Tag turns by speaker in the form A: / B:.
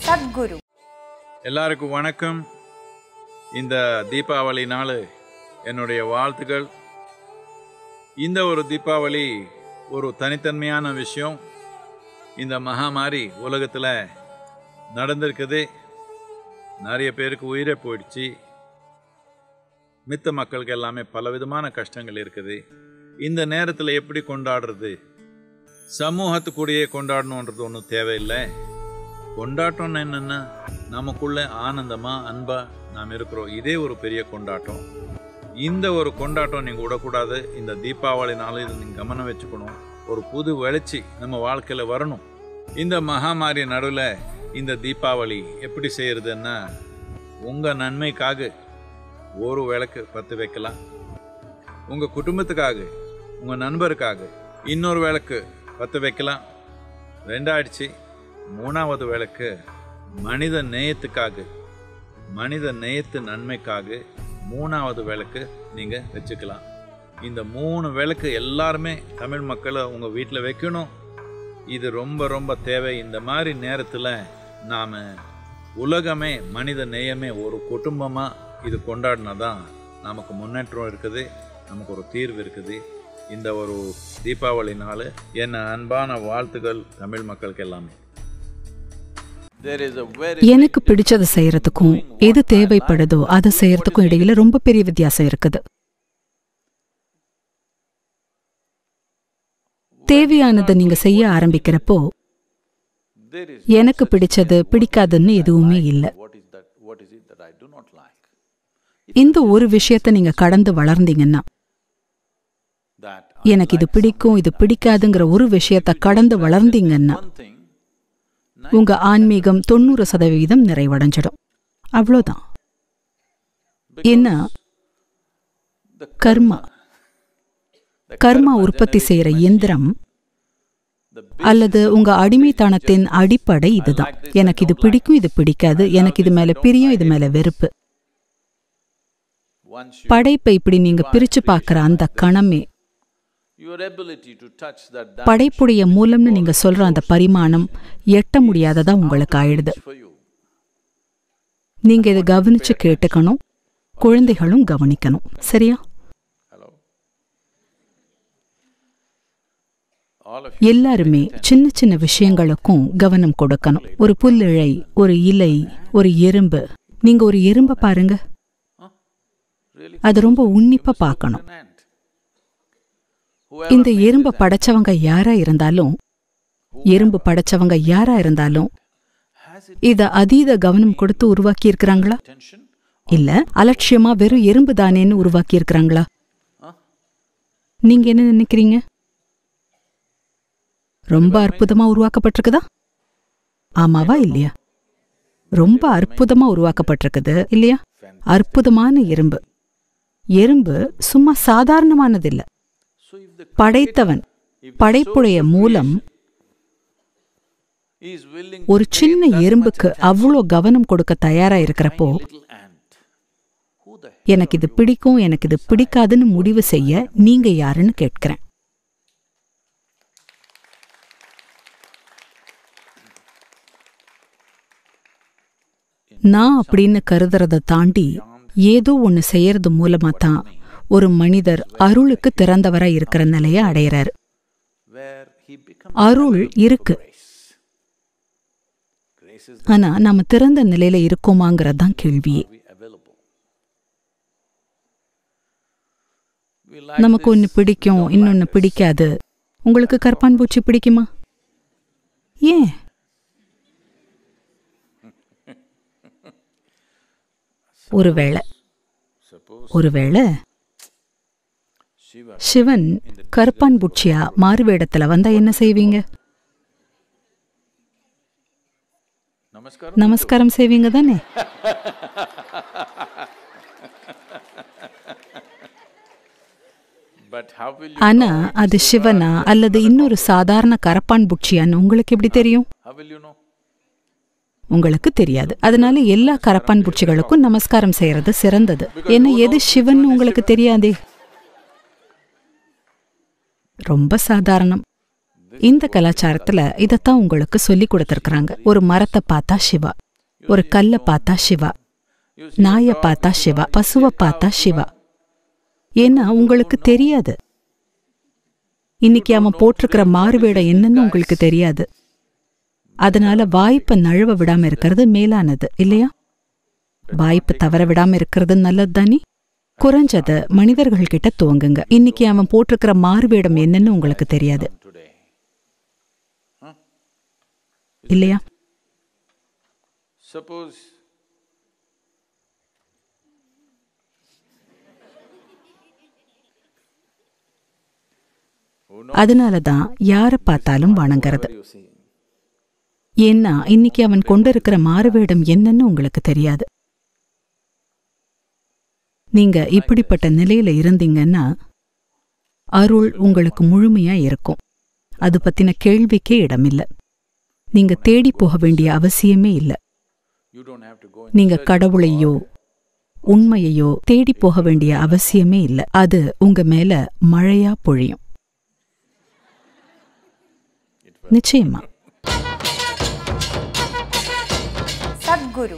A: சத்குரு
B: எல்லாருக்கும் வணக்கம் இந்த தீபாவளி நாள் என்னுடைய வாழ்த்துக்கள் இந்த ஒரு தீபாவளி ஒரு தனித்தன்மையான விஷயம் இந்த மகாமாரி உலகத்தில் நடந்திருக்குது நிறைய பேருக்கு உயிரே போயிடுச்சு மித்த மக்களுக்கு எல்லாமே பலவிதமான கஷ்டங்கள் இருக்குது இந்த நேரத்தில் எப்படி கொண்டாடுறது சமூகத்துக்கூடயே கொண்டாடணுன்றது ஒன்றும் தேவையில்லை கொண்டாட்டம்னு என்னென்னா நமக்குள்ள ஆனந்தமா அன்பா நாம் இருக்கிறோம் இதே ஒரு பெரிய கொண்டாட்டம் இந்த ஒரு கொண்டாட்டம் நீங்கள் விடக்கூடாது இந்த தீபாவளி நாளில் நீங்கள் கவனம் வச்சுக்கணும் ஒரு புது வெளிச்சி நம்ம வாழ்க்கையில் வரணும் இந்த மகாமாரி நடுவில் இந்த தீபாவளி எப்படி செய்யறதுன்னா உங்கள் நன்மைக்காக ஒரு விளக்கு பற்ற வைக்கலாம் உங்கள் குடும்பத்துக்காக உங்கள் நண்பருக்காக இன்னொரு விளக்கு பற்ற வைக்கலாம் ரெண்டாயிடுச்சு மூணாவது விளக்கு மனித நேயத்துக்காக மனித நேயத்து நன்மைக்காக மூணாவது விளக்கு நீங்கள் வச்சுக்கலாம் இந்த மூணு விளக்கு எல்லாருமே தமிழ் மக்களை உங்கள் வீட்டில் வைக்கணும் இது ரொம்ப ரொம்ப தேவை இந்த மாதிரி நேரத்தில் நாம் உலகமே மனித நேயமே ஒரு குடும்பமாக இது கொண்டாடினா தான் நமக்கு முன்னேற்றம் இருக்குது நமக்கு ஒரு தீர்வு இருக்குது இந்த ஒரு தீபாவளி நாள் என்ன அன்பான வாழ்த்துக்கள் தமிழ் மக்களுக்கு எல்லாமே
C: எனக்கு பிடிச்சதை செய்யறதுக்கும் எது தேவைப்படுதோ அதை செய்யறதுக்கும் இடையில ரொம்ப பெரிய வித்தியாசம் இருக்குது தேவையானதை நீங்க செய்ய ஆரம்பிக்கிறப்போ எனக்கு பிடிச்சது பிடிக்காதுன்னு எதுவுமே இல்ல இந்த ஒரு விஷயத்தை நீங்க கடந்து வளர்ந்தீங்கன்னா எனக்கு இது பிடிக்கும் இது பிடிக்காதுங்கிற ஒரு விஷயத்தை கடந்து வளர்ந்தீங்கன்னா உங்க ஆன்மீகம் தொண்ணூறு சதவீதம் நிறைவடைஞ்சிடும் அவ்வளோதான் என்ன கர்மா கர்மா உற்பத்தி செய்யற இயந்திரம் அல்லது உங்க அடிமைத்தனத்தின் அடிப்படை இதுதான் எனக்கு இது பிடிக்கும் இது பிடிக்காது எனக்கு இது மேல பிரியம் இது மேல வெறுப்பு படைப்பை இப்படி நீங்க பிரிச்சு பார்க்கிற அந்த கணமே படைப்புடைய மூலம்னு நீங்க சொல்ற அந்த பரிமாணம் எட்ட முடியாததா உங்களுக்கு ஆயிடுது நீங்க இதை கவனிச்சு கேட்டுக்கணும் குழந்தைகளும் கவனிக்கணும் சரியா எல்லாருமே சின்ன சின்ன விஷயங்களுக்கும் கவனம் கொடுக்கணும் ஒரு புல்லிழை ஒரு இலை ஒரு எறும்பு நீங்க ஒரு எறும்பை பாருங்க அது ரொம்ப உன்னிப்பா பார்க்கணும் இந்த எறும்பை படைச்சவங்க யாரா இருந்தாலும் எறும்பு படைச்சவங்க யாரா இருந்தாலும் இத அதீத கவனம் கொடுத்து உருவாக்கி இருக்கிறாங்களா இல்ல அலட்சியமா வெறும் எறும்பு தானேன்னு உருவாக்கி இருக்கிறாங்களா நீங்க என்ன நினைக்கிறீங்க ரொம்ப அற்புதமா உருவாக்கப்பட்டிருக்குதா ஆமாவா இல்லையா ரொம்ப அற்புதமா உருவாக்கப்பட்டிருக்குது இல்லையா அற்புதமான எறும்பு எறும்பு சும்மா சாதாரணமானது இல்ல படைத்தவன் படைப்புடைய மூலம் ஒரு சின்ன எறும்புக்கு அவ்வளோ கவனம் கொடுக்க தயாரா இருக்கிறப்போ எனக்கு இது பிடிக்கும் எனக்கு இது பிடிக்காதுன்னு முடிவு செய்ய நீங்க யாருன்னு கேட்கிறேன் நான் அப்படின்னு கருதுறத தாண்டி ஏதோ ஒன்னு செய்யறது மூலமா தான் ஒரு மனிதர் அருளுக்கு திறந்தவரா இருக்கிற நிலைய அடையறாரு அருள் இருக்கு ஆனா நாம திறந்த நிலையில இருக்கோமாங்கிறது தான் கேள்வியே நமக்கு ஒன்னு பிடிக்கும் இன்னொன்னு பிடிக்காது உங்களுக்கு கற்பான் பூச்சி பிடிக்குமா ஏன் ஒருவேளை ஒருவேளை சிவன் கருப்பான் பூச்சியா மாறுவேடத்துல வந்தா என்ன செய்வீங்க நமஸ்காரம் செய்வீங்க தானே ஆனா அது சிவனா அல்லது இன்னொரு சாதாரண கரப்பான் பூச்சியான்னு உங்களுக்கு எப்படி தெரியும் உங்களுக்கு தெரியாது அதனால எல்லா கரப்பான் பூச்சிகளுக்கும் நமஸ்காரம் செய்யறது சிறந்தது ஏன்னா எது சிவன் உங்களுக்கு தெரியாதே ரொம்ப சாதாரணம் இந்த கலாச்சாரத்துல இதத்தான் உங்களுக்கு சொல்லி கொடுத்திருக்கிறாங்க ஒரு மரத்தை பார்த்தா சிவா ஒரு கல்லை பார்த்தா சிவா நாயை பார்த்தா சிவா பசுவை பார்த்தா சிவா ஏன்னா உங்களுக்கு தெரியாது இன்னைக்கு அவன் போட்டிருக்கிற மாறுவேடம் என்னன்னு உங்களுக்கு தெரியாது அதனால வாய்ப்பை நழுவ விடாம இருக்கிறது மேலானது இல்லையா வாய்ப்பு தவற விடாம இருக்கிறது நல்லது தானே குறைஞ்சது மனிதர்கள் கிட்ட துவங்குங்க இன்னைக்கு அவன் போட்டிருக்கிற மாறுவேடம் என்னன்னு உங்களுக்கு தெரியாது
B: today.
C: இல்லையா
B: Suppose
C: அதனால தான் யாரை பார்த்தாலும் வணங்குறது
B: you see,
C: ஏன்னா இன்னைக்கு அவன் கொண்டிருக்கிற மாறுவேடம் என்னன்னு உங்களுக்கு தெரியாது நீங்க இப்படிப்பட்ட நிலையில இருந்தீங்கன்னா அருள் உங்களுக்கு முழுமையா இருக்கும் அது பத்தின கேள்விக்கே இடமில்ல நீங்க தேடி போக வேண்டிய அவசியமே இல்ல
B: you don't have to go
C: நீங்க கடவுளையோ உண்மையையோ தேடி போக வேண்டிய அவசியமே இல்ல அது உங்க மேல மழையா பொழியும் நிச்சயமா
A: சத்குரு